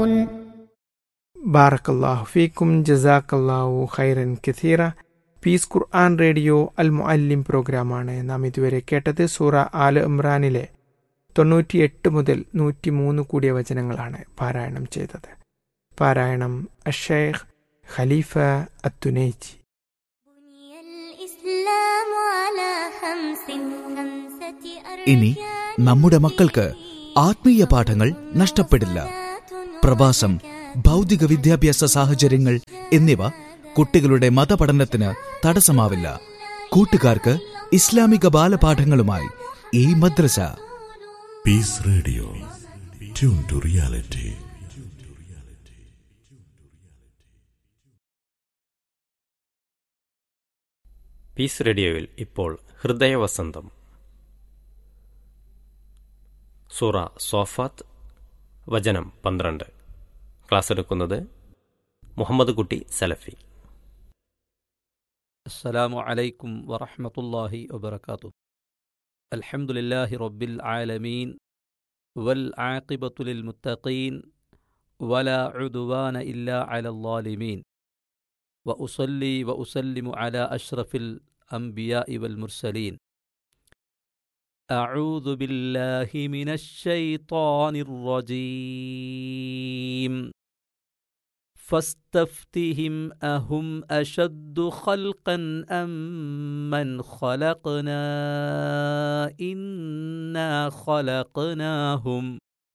ബാറക്കല്ലാഹു ഫീക്കും ജസാക്കല്ലാഹു ഖൈറൻ കഥീറ പീസ് ഖുർആൻ റേഡിയോ അൽ മുഅല്ലിം പ്രോഗ്രാമാണ് നാം ഇതുവരെ കേട്ടത് സൂറ ആൽ ഇമ്രാനിലെ തൊണ്ണൂറ്റിയെട്ട് മുതൽ നൂറ്റിമൂന്ന് കൂടിയ വചനങ്ങളാണ് പാരായണം ചെയ്തത് പാരായണം അഷേഖ് ഖലീഫ അത്തുനൈജി ഇനി നമ്മുടെ മക്കൾക്ക് ആത്മീയ പാഠങ്ങൾ നഷ്ടപ്പെടില്ല പ്രവാസം ഭൗതിക വിദ്യാഭ്യാസ സാഹചര്യങ്ങൾ എന്നിവ കുട്ടികളുടെ മതപഠനത്തിന് തടസ്സമാവില്ല കൂട്ടുകാർക്ക് ഇസ്ലാമിക ബാലപാഠങ്ങളുമായി ഈ മദ്രസ Peace Radio tune to reality Peace റേഡിയോയിൽ ഇപ്പോൾ ഹൃദയവസന്തം സൂറ സോഫാത്ത് വചനം പന്ത്രണ്ട് ക്ലാസ് എടുക്കുന്നത് മുഹമ്മദ് കുട്ടി സലഫി السلام عليكم ورحمة الله وبركاته الحمد لله رب العالمين والعاقبة للمتقين ولا عدوان إلا على الظالمين وأصلي وأسلم على أشرف الأنبياء والمرسلين أعوذ بالله من الشيطان الرجيم فاستفتهم أهم أشد خلقا أم من خلقنا إنا خلقناهم